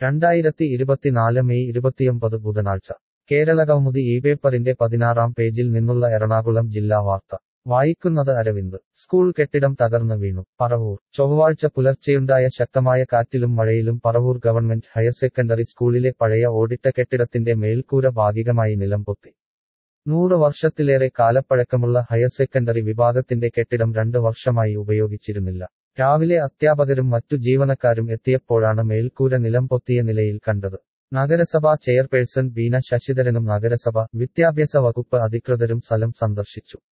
രണ്ടായിരത്തി ഇരുപത്തിനാല് മെയ് ഇരുപത്തിയൊമ്പത് ബുധനാഴ്ച കേരളകൗമുദി ഈ പേപ്പറിന്റെ പതിനാറാം പേജിൽ നിന്നുള്ള എറണാകുളം ജില്ലാ വാർത്ത വായിക്കുന്നത് അരവിന്ദ് സ്കൂൾ കെട്ടിടം തകർന്നു വീണു പറവൂർ ചൊവ്വാഴ്ച പുലർച്ചെയുണ്ടായ ശക്തമായ കാറ്റിലും മഴയിലും പറവൂർ ഗവൺമെന്റ് ഹയർ സെക്കൻഡറി സ്കൂളിലെ പഴയ ഓടിട്ട കെട്ടിടത്തിന്റെ മേൽക്കൂര ഭാഗികമായി നിലംപൊത്തി നൂറ് വർഷത്തിലേറെ കാലപ്പഴക്കമുള്ള ഹയർ സെക്കൻഡറി വിഭാഗത്തിന്റെ കെട്ടിടം രണ്ട് വർഷമായി ഉപയോഗിച്ചിരുന്നില്ല രാവിലെ അധ്യാപകരും മറ്റു ജീവനക്കാരും എത്തിയപ്പോഴാണ് മേൽക്കൂര നിലംപൊത്തിയ നിലയിൽ കണ്ടത് നഗരസഭാ ചെയർപേഴ്സൺ ബീന ശശിധരനും നഗരസഭ വിദ്യാഭ്യാസ വകുപ്പ് അധികൃതരും സ്ഥലം സന്ദർശിച്ചു